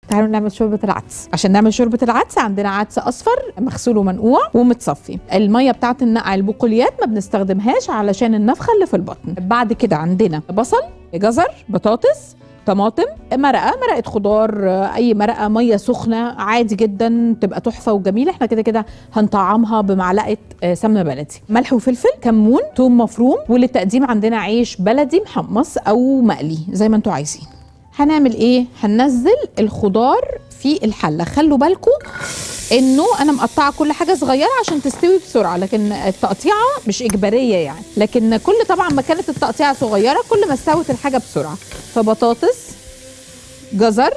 تعالوا نعمل شوربه العدس عشان نعمل شوربه العدس عندنا عدس اصفر مغسول ومنقوع ومتصفي الميه بتاعه النقع البقوليات ما بنستخدمهاش علشان النفخه اللي في البطن بعد كده عندنا بصل جزر بطاطس طماطم مرقه مرقه خضار اي مرقه ميه سخنه عادي جدا تبقى تحفه وجميله احنا كده كده هنطعمها بمعلقه آه، سمنه بلدي ملح وفلفل كمون توم مفروم وللتقديم عندنا عيش بلدي محمص او مقلي زي ما انتوا عايزين هنعمل ايه هننزل الخضار في الحله خلوا بالكم انه انا مقطعه كل حاجه صغيره عشان تستوي بسرعه لكن التقطيعه مش اجباريه يعني لكن كل طبعا ما كانت التقطيعه صغيره كل ما استوت الحاجه بسرعه فبطاطس جزر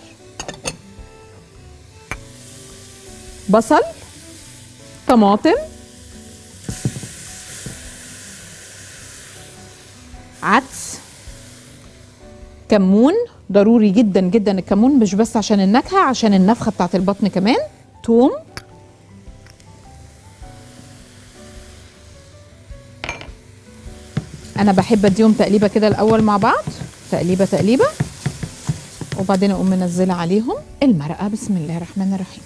بصل طماطم عدس كمون ضروري جدا جدا الكمون مش بس عشان النكهه عشان النفخه بتاعت البطن كمان توم انا بحب اديهم تقليبه كده الاول مع بعض تقليبه تقليبه وبعدين اقوم منزله عليهم المرقه بسم الله الرحمن الرحيم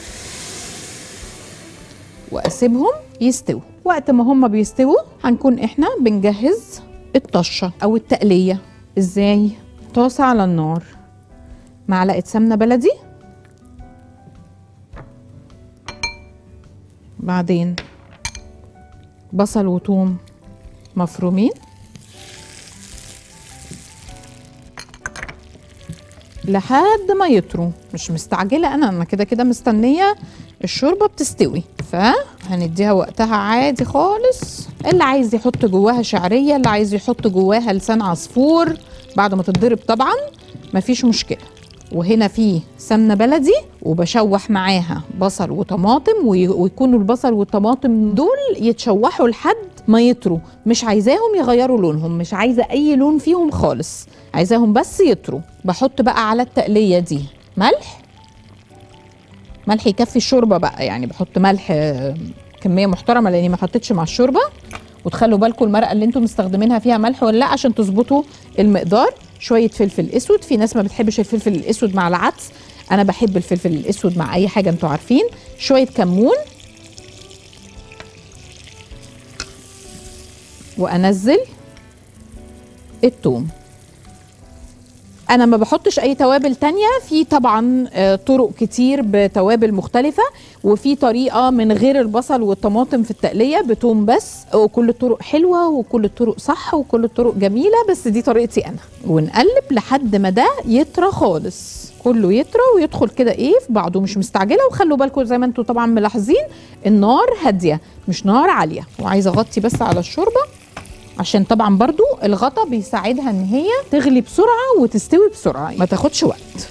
واسيبهم يستووا وقت ما هم بيستووا هنكون احنا بنجهز الطشه او التقليه ازاي طاسه على النار معلقه سمنه بلدي بعدين بصل وثوم مفرومين لحد ما يطروا مش مستعجله انا انا كده كده مستنيه الشوربه بتستوي فهنديها وقتها عادي خالص اللي عايز يحط جواها شعريه اللي عايز يحط جواها لسان عصفور بعد ما تتضرب طبعا مفيش مشكله وهنا في سمنه بلدي وبشوح معاها بصل وطماطم وي- ويكونوا البصل والطماطم دول يتشوحوا لحد ما يطروا مش عايزاهم يغيروا لونهم مش عايزه اي لون فيهم خالص عايزاهم بس يطروا بحط بقى على التقليه دي ملح ملح يكفي الشوربه بقى يعني بحط ملح آه، كميه محترمه لاني ما حطيتش مع الشوربه وتخلوا بالكم المرقه اللي انتم مستخدمينها فيها ملح ولا لا عشان تظبطوا المقدار شويه فلفل اسود في ناس ما بتحبش الفلفل الاسود مع العدس انا بحب الفلفل الاسود مع اي حاجه انتوا عارفين شويه كمون وانزل الثوم انا ما بحطش اي توابل تانية في طبعا آه، طرق كتير بتوابل مختلفة وفي طريقة من غير البصل والطماطم في التقلية بتوم بس وكل الطرق حلوة وكل الطرق صح وكل الطرق جميلة بس دي طريقتي انا ونقلب لحد ما ده يطرى خالص كله يطرى ويدخل كده ايه في بعضه مش مستعجله وخلوا بالكم زي ما انتم طبعا ملاحظين النار هاديه مش نار عاليه وعايزه اغطي بس على الشوربه عشان طبعا برضو الغطا بيساعدها ان هي تغلي بسرعه وتستوي بسرعه ما تاخدش وقت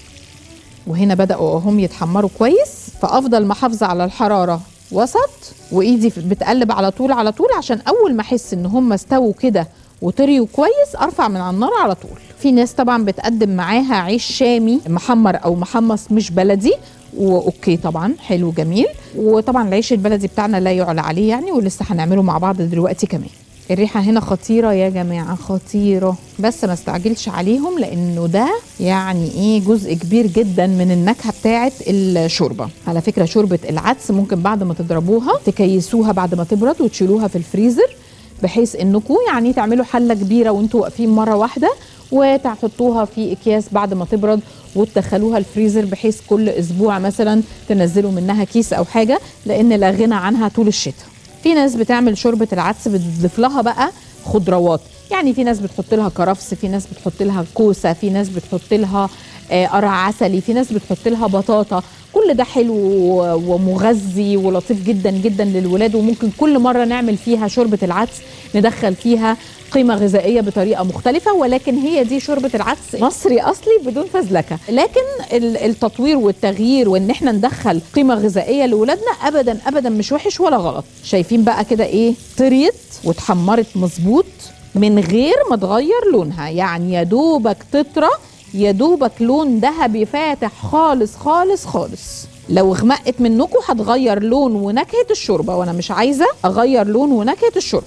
وهنا بداوا هم يتحمروا كويس فافضل محافظه على الحراره وسط وايدي بتقلب على طول على طول عشان اول ما احس ان هم استووا كده وطريوا كويس ارفع من على النار على طول في ناس طبعا بتقدم معاها عيش شامي محمر او محمص مش بلدي واوكي طبعا حلو جميل وطبعا العيش البلدي بتاعنا لا يعلى عليه يعني ولسه هنعمله مع بعض دلوقتي كمان الريحه هنا خطيره يا جماعه خطيره بس ما استعجلش عليهم لانه ده يعني ايه جزء كبير جدا من النكهه بتاعه الشوربه على فكره شوربه العدس ممكن بعد ما تضربوها تكيسوها بعد ما تبرد وتشيلوها في الفريزر بحيث انكم يعني تعملوا حله كبيره وانتوا واقفين مره واحده وتحطوها في اكياس بعد ما تبرد وتدخلوها الفريزر بحيث كل اسبوع مثلا تنزلوا منها كيس او حاجه لان لا غنى عنها طول الشتاء في ناس بتعمل شوربه العدس بتضيف لها بقى خضروات يعني في ناس بتحط لها كرفس في ناس بتحط لها كوسه في ناس بتحط لها آه، قرع عسلي في ناس بتحط لها بطاطا كل ده حلو و- ومغذي ولطيف جدا جدا للولاد وممكن كل مره نعمل فيها شوربه العدس ندخل فيها قيمة غذائية بطريقة مختلفة ولكن هي دي شوربة العدس مصري أصلي بدون فزلكة لكن ال- التطوير والتغيير وإن احنا ندخل قيمة غذائية لولادنا أبدا أبدا مش وحش ولا غلط شايفين بقى كده إيه طريت واتحمرت مظبوط من غير ما تغير لونها يعني يا دوبك تطرى يا دوبك لون ذهبي فاتح خالص خالص خالص لو غمقت منكم هتغير لون ونكهه الشوربه وانا مش عايزه اغير لون ونكهه الشوربه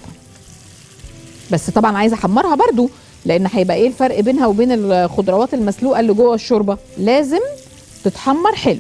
بس طبعا عايزه احمرها برضو لان هيبقى ايه الفرق بينها وبين الخضروات المسلوقه اللي جوه الشوربه لازم تتحمر حلو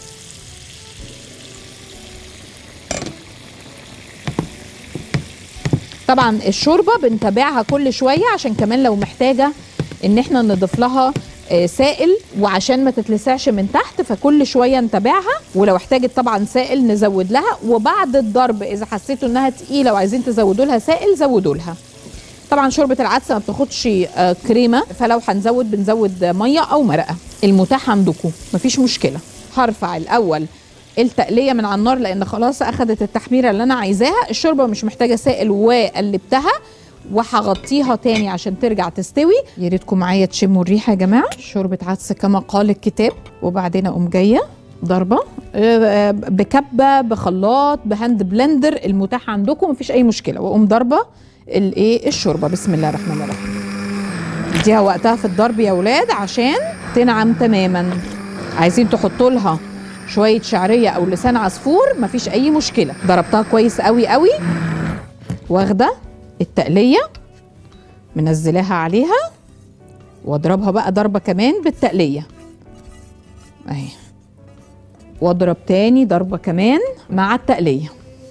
طبعا الشوربه بنتابعها كل شويه عشان كمان لو محتاجه ان احنا نضيف لها آه، سائل وعشان ما تتلسعش من تحت فكل شويه نتابعها ولو احتاجت طبعا سائل نزود لها وبعد الضرب اذا حسيتوا انها تقيله وعايزين تزودوا لها سائل زودوا لها طبعا شوربه العدس ما بتاخدش آه، كريمه فلو هنزود بنزود ميه او مرقه المتاح عندكم مفيش مشكله هرفع الاول التقليه من على النار لان خلاص اخدت التحميره اللي انا عايزاها الشوربه مش محتاجه سائل وقلبتها وهغطيها تاني عشان ترجع تستوي يا ريتكم معايا تشموا الريحه يا جماعه شوربه عدس كما قال الكتاب وبعدين اقوم جايه ضربه آه، بكبه بخلاط بهاند بلندر المتاح عندكم مفيش اي مشكله واقوم ضربه الايه الشوربه بسم الله الرحمن الرحيم اديها وقتها في الضرب يا ولاد عشان تنعم تماما عايزين تحطوا لها شويه شعريه او لسان عصفور مفيش اي مشكله ضربتها كويس قوي قوي واخده التقليه منزلاها عليها واضربها بقى ضربه كمان بالتقليه اهي واضرب تاني ضربه كمان مع التقليه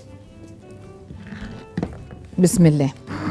بسم الله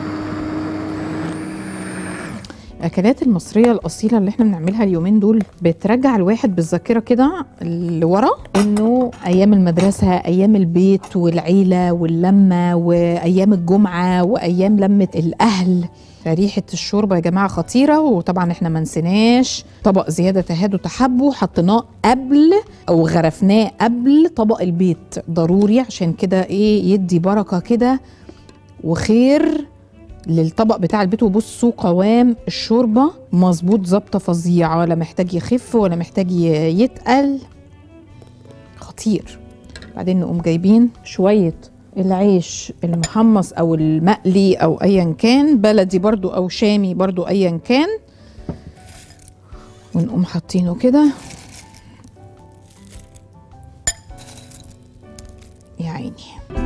الاكلات المصريه الاصيله اللي احنا بنعملها اليومين دول بترجع الواحد بالذاكره كده لورا انه ايام المدرسه ايام البيت والعيله واللمه وايام الجمعه وايام لمه الاهل فريحه الشوربه يا جماعه خطيره وطبعا احنا ما نسيناش طبق زياده تهاد وتحبوا حطيناه قبل او غرفناه قبل طبق البيت ضروري عشان كده ايه يدي بركه كده وخير للطبق بتاع البيت وبصوا قوام الشوربه مظبوط ظابطه فظيعه ولا محتاج يخف ولا محتاج ي- يتقل خطير بعدين نقوم جايبين شويه العيش المحمص او المقلي او ايا كان بلدي برضو او شامي برضو ايا كان ونقوم حاطينه كده يا عيني